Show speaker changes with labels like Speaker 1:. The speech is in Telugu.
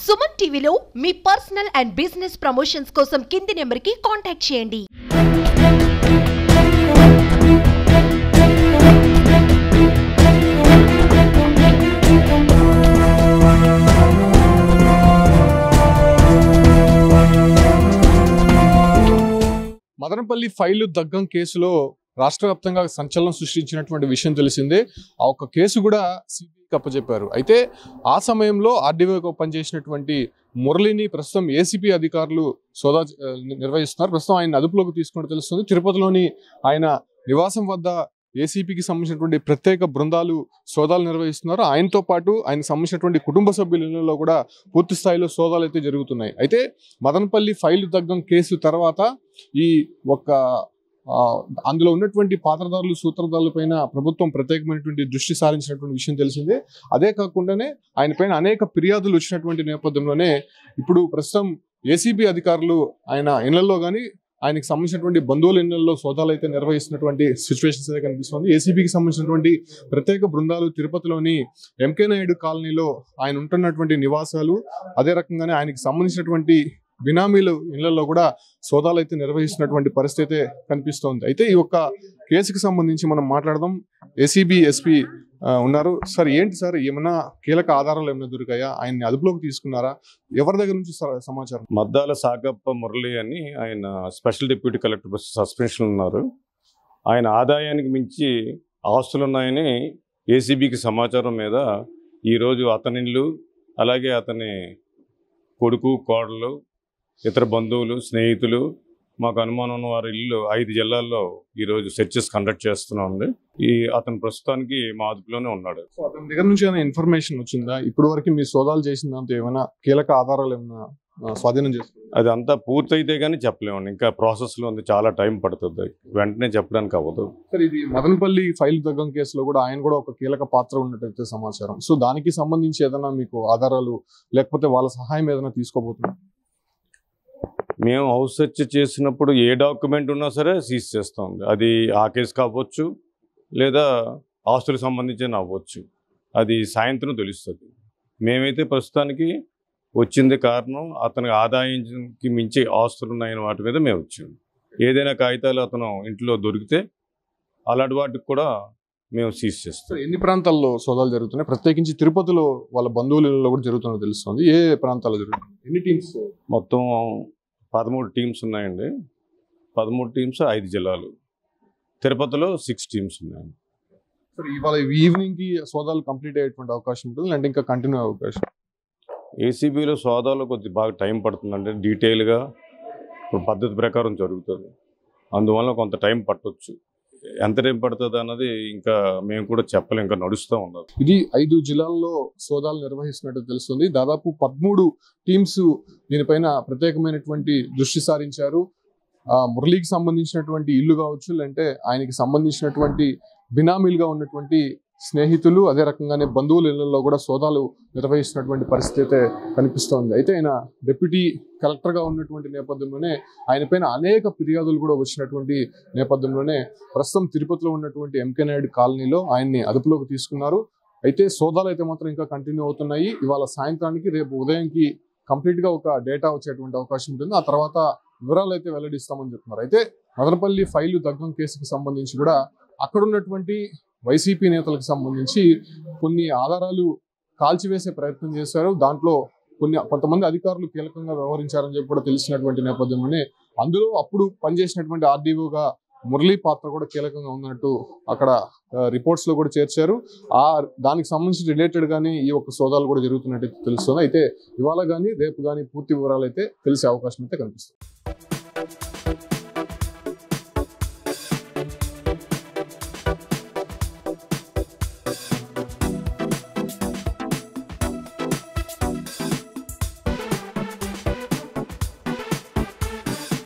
Speaker 1: సుమన్ టీవీలో మీ పర్సనల్ అండ్ బిజినెస్ ప్రమోషన్స్ కోసం కింది నెంబర్కి కాంటాక్ట్ చేయండి
Speaker 2: మదనపల్లి ఫైలు దగ్గం కేసులో రాష్ట్ర వ్యాప్తంగా సంచలనం సృష్టించినటువంటి విషయం తెలిసిందే ఆ ఒక్క కేసు కూడా సిబిఐకి అప్పచెప్పారు అయితే ఆ సమయంలో ఆర్డీఓగా పనిచేసినటువంటి మురళిని ప్రస్తుతం ఏసీపీ అధికారులు సోదా ఆ, నిర్వహిస్తున్నారు ప్రస్తుతం ఆయన అదుపులోకి తీసుకున్నట్టు తెలుస్తుంది తిరుపతిలోని ఆయన నివాసం వద్ద ఏసీపీకి సంబంధించినటువంటి ప్రత్యేక బృందాలు సోదాలు నిర్వహిస్తున్నారు ఆయనతో పాటు ఆయనకు సంబంధించినటువంటి కుటుంబ సభ్యుల ఇళ్లలో కూడా పూర్తి స్థాయిలో సోదాలు అయితే జరుగుతున్నాయి అయితే మదనపల్లి ఫైలు దగ్గం కేసు తర్వాత ఈ ఒక్క ఆ, అందులో ఉన్నటువంటి పాత్రదారులు సూత్రధారుల పైన ప్రభుత్వం ప్రత్యేకమైనటువంటి దృష్టి సారించినటువంటి విషయం తెలిసిందే అదే కాకుండానే ఆయన పైన అనేక ఫిర్యాదులు వచ్చినటువంటి నేపథ్యంలోనే ఇప్పుడు ప్రస్తుతం ఏసీబీ అధికారులు ఆయన ఇళ్లలో కానీ ఆయనకి సంబంధించినటువంటి బంధువుల ఇళ్లలో సోదాలు అయితే నిర్వహిస్తున్నటువంటి సిచ్యువేషన్స్ అయితే కనిపిస్తుంది ఏసీబీకి సంబంధించినటువంటి ప్రత్యేక బృందాలు తిరుపతిలోని ఎంకే నాయుడు కాలనీలో ఆయన ఉంటున్నటువంటి నివాసాలు అదే రకంగానే ఆయనకి సంబంధించినటువంటి బినామీలు ఇళ్లలో కూడా సోదాలు అయితే నిర్వహిస్తున్నటువంటి పరిస్థితి అయితే కనిపిస్తోంది అయితే ఈ యొక్క కేసుకి సంబంధించి మనం మాట్లాడదాం ఏసీబీ ఎస్పీ ఉన్నారు సార్ ఏంటి సార్ ఏమైనా కీలక ఆధారాలు ఏమైనా దొరికాయా ఆయన్ని అదుపులోకి తీసుకున్నారా ఎవరి దగ్గర నుంచి స- సమాచారం
Speaker 3: మద్దాల సాగప్ప మురళి అని ఆయన స్పెషల్ డిప్యూటీ కలెక్టర్ సస్పెన్షన్ ఉన్నారు ఆయన ఆదాయానికి మించి ఆస్తులు ఉన్నాయని ఏసీబీకి సమాచారం మీద ఈరోజు అతని ఇల్లు అలాగే అతని కొడుకు కోడలు ఇతర బంధువులు స్నేహితులు మాకు అనుమానం ఉన్న వారి ఇల్లు ఐదు జిల్లాల్లో ఈరోజు సెర్చెస్ కండక్ట్ చేస్తున్నాం ఈ అతను ప్రస్తుతానికి మా అదుపులోనే ఉన్నాడు
Speaker 2: సో అతని దగ్గర నుంచి ఏమైనా ఇన్ఫర్మేషన్ వచ్చిందా ఇప్పటి వరకు మీ సోదాలు చేసిన దాంతో ఏమైనా కీలక ఆధారాలు ఏమైనా ఆ, స్వాధీనం చేసుకున్నారు
Speaker 3: అది అంతా పూర్తయితే కానీ చెప్పలేమండి ఇంకా ప్రాసెస్లో ఉంది చాలా టైం పడుతుంది వెంటనే చెప్పడానికి అవ్వదు
Speaker 2: సార్ ఇది మదనపల్లి ఫైల్ దగ్గం కేసులో కూడా ఆయన కూడా ఒక కీలక పాత్ర ఉన్నట్టయితే సమాచారం సో దానికి సంబంధించి ఏదైనా మీకు ఆధారాలు లేకపోతే వాళ్ళ సహాయం ఏదైనా తీసుకోబోతున్నారు
Speaker 3: మేము హౌస్ సెర్చ్ చేసినప్పుడు ఏ డాక్యుమెంట్ ఉన్నా సరే సీజ్ చేస్తాం అది ఆ కేసు కావచ్చు లేదా ఆస్తులకు సంబంధించిన అవ్వచ్చు అది సాయంత్రం తెలుస్తుంది మేమైతే ప్రస్తుతానికి వచ్చింది కారణం అతనికి ఆదాయానికి మించి ఆస్తులు ఉన్నాయని వాటి మీద మేము వచ్చాము ఏదైనా కాగితాలు అతను ఇంట్లో దొరికితే అలాంటి వాటికి కూడా మేము సీజ్ చేస్తాం
Speaker 2: సార్ ఎన్ని ప్రాంతాల్లో సోదాలు జరుగుతున్నాయి ప్రత్యేకించి తిరుపతిలో వాళ్ళ బంధువులలో కూడా జరుగుతున్నది తెలుస్తుంది ఏ ప్రాంతాల్లో జరుగుతుంది ఎన్ని టీమ్స్
Speaker 3: మొత్తం పదమూడు టీమ్స్ ఉన్నాయండి పదమూడు టీమ్స్ ఐదు జిల్లాలు తిరుపతిలో సిక్స్ టీమ్స్ ఉన్నాయి
Speaker 2: సార్ ఇవాళ ఈవినింగ్ కి సోదాలు కంప్లీట్ అయ్యేటువంటి అవకాశం ఉంటుంది అంటే ఇంకా కంటిన్యూ అవకాశం
Speaker 3: ఏసీబీలో సోదాలు కొద్ది బాగా టైం పడుతుందంటే డీటెయిల్గా ఇప్పుడు పద్ధతి ప్రకారం జరుగుతుంది అందువల్ల కొంత టైం పట్టొచ్చు ఎంత టైం పడుతుంది అన్నది ఇంకా మేము కూడా చెప్పలేం ఇంకా నడుస్తూ ఉన్నది
Speaker 2: ఇది ఐదు జిల్లాల్లో సోదాలు నిర్వహిస్తున్నట్టు తెలుస్తుంది దాదాపు పదమూడు టీమ్స్ దీనిపైన ప్రత్యేకమైనటువంటి దృష్టి సారించారు ఆ మురళికి సంబంధించినటువంటి ఇల్లు కావచ్చు లేదంటే ఆయనకి సంబంధించినటువంటి బినామీలుగా ఉన్నటువంటి స్నేహితులు అదే రకంగానే బంధువుల ఇళ్లలో కూడా సోదాలు నిర్వహిస్తున్నటువంటి పరిస్థితి అయితే కనిపిస్తోంది అయితే ఆయన డిప్యూటీ కలెక్టర్గా ఉన్నటువంటి నేపథ్యంలోనే ఆయన పైన అనేక ఫిర్యాదులు కూడా వచ్చినటువంటి నేపథ్యంలోనే ప్రస్తుతం తిరుపతిలో ఉన్నటువంటి ఎంకే నాయుడు కాలనీలో ఆయన్ని అదుపులోకి తీసుకున్నారు అయితే సోదాలు అయితే మాత్రం ఇంకా కంటిన్యూ అవుతున్నాయి ఇవాళ సాయంత్రానికి రేపు ఉదయంకి కంప్లీట్ గా ఒక డేటా వచ్చేటువంటి అవకాశం ఉంటుంది ఆ తర్వాత వివరాలు అయితే వెల్లడిస్తామని చెప్తున్నారు అయితే మదనపల్లి ఫైలు దగ్గం కేసుకి సంబంధించి కూడా అక్కడ ఉన్నటువంటి వైసీపీ నేతలకు సంబంధించి కొన్ని ఆధారాలు కాల్చివేసే ప్రయత్నం చేశారు దాంట్లో కొన్ని కొంతమంది అధికారులు కీలకంగా వ్యవహరించారని చెప్పి కూడా తెలిసినటువంటి నేపథ్యంలోనే అందులో అప్పుడు పనిచేసినటువంటి ఆర్డీఓగా మురళీ పాత్ర కూడా కీలకంగా ఉన్నట్టు అక్కడ రిపోర్ట్స్ లో కూడా చేర్చారు ఆ దానికి సంబంధించి రిలేటెడ్ గానీ ఈ యొక్క సోదాలు కూడా జరుగుతున్నట్టు తెలుస్తుంది అయితే ఇవాళ కానీ రేపు కానీ పూర్తి వివరాలు అయితే తెలిసే అవకాశం అయితే కనిపిస్తుంది